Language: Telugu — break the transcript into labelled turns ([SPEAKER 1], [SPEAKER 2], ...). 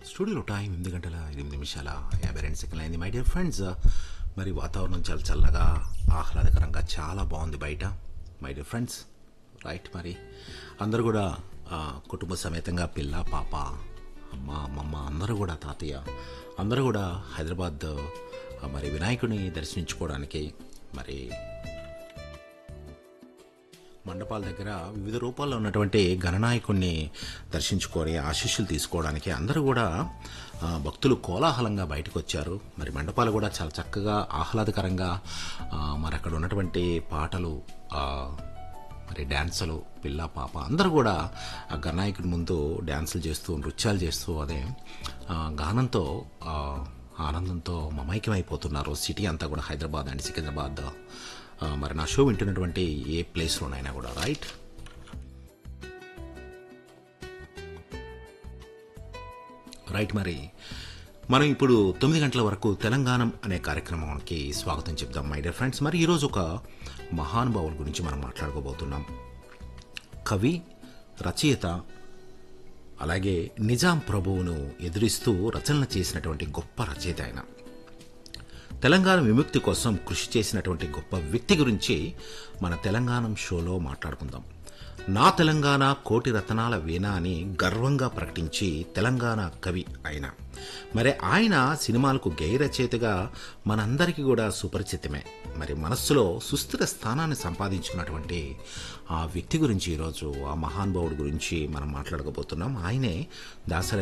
[SPEAKER 1] స్టూడియోలో టైం ఎనిమిది గంటల ఎనిమిది నిమిషాల యాభై రెండు సెకండ్లు అయింది మై డియర్ ఫ్రెండ్స్ మరి వాతావరణం చాలా చల్లగా ఆహ్లాదకరంగా చాలా బాగుంది బయట మై డియర్ ఫ్రెండ్స్ రైట్ మరి అందరూ కూడా ఆ, కుటుంబ సమేతంగా పిల్ల పాప అమ్మ అమ్మమ్మ అందరూ కూడా తాతయ్య అందరూ కూడా హైదరాబాద్ ఆ, మరి వినాయకుడిని దర్శించుకోవడానికి మరి మండపాల దగ్గర వివిధ రూపాల్లో ఉన్నటువంటి గణనాయకుణ్ణి దర్శించుకొని ఆశీస్సులు తీసుకోవడానికి అందరూ కూడా ఆ, భక్తులు కోలాహలంగా బయటకు వచ్చారు మరి మండపాలు కూడా చాలా చక్కగా ఆహ్లాదకరంగా ఆ, మరి అక్కడ ఉన్నటువంటి పాటలు ఆ, మరి డ్యాన్సులు పిల్ల పాప అందరూ కూడా ఆ గణనాయకుడి ముందు డ్యాన్సులు చేస్తూ నృత్యాలు చేస్తూ అదే ఆ, గానంతో ఆ, ఆనందంతో మమైక్యమైపోతున్నారు సిటీ అంతా కూడా హైదరాబాద్ అండ్ సికింద్రాబాద్ ఆ, మరి నా షో వింటున్నటువంటి ఏ ప్లేస్లోనైనా కూడా రైట్ రైట్ మరి మనం ఇప్పుడు తొమ్మిది గంటల వరకు తెలంగాణ అనే కార్యక్రమానికి స్వాగతం చెప్దాం మై డియర్ ఫ్రెండ్స్ మరి ఈరోజు ఒక మహానుభావుల గురించి మనం మాట్లాడుకోబోతున్నాం కవి రచయిత అలాగే నిజాం ప్రభువును ఎదురిస్తూ రచనలు చేసినటువంటి గొప్ప రచయిత ఆయన తెలంగాణ విముక్తి కోసం కృషి చేసినటువంటి గొప్ప వ్యక్తి గురించి మన తెలంగాణ షోలో మాట్లాడుకుందాం నా తెలంగాణ కోటి రతనాల వీణ అని గర్వంగా ప్రకటించి తెలంగాణ కవి ఆయన మరి ఆయన సినిమాలకు గేయ రచయితగా మనందరికీ కూడా సుపరిచితమే మరి మనస్సులో సుస్థిర స్థానాన్ని సంపాదించుకున్నటువంటి ఆ వ్యక్తి గురించి ఈరోజు ఆ మహానుభావుడి గురించి మనం మాట్లాడకపోతున్నాం ఆయనే దాసరి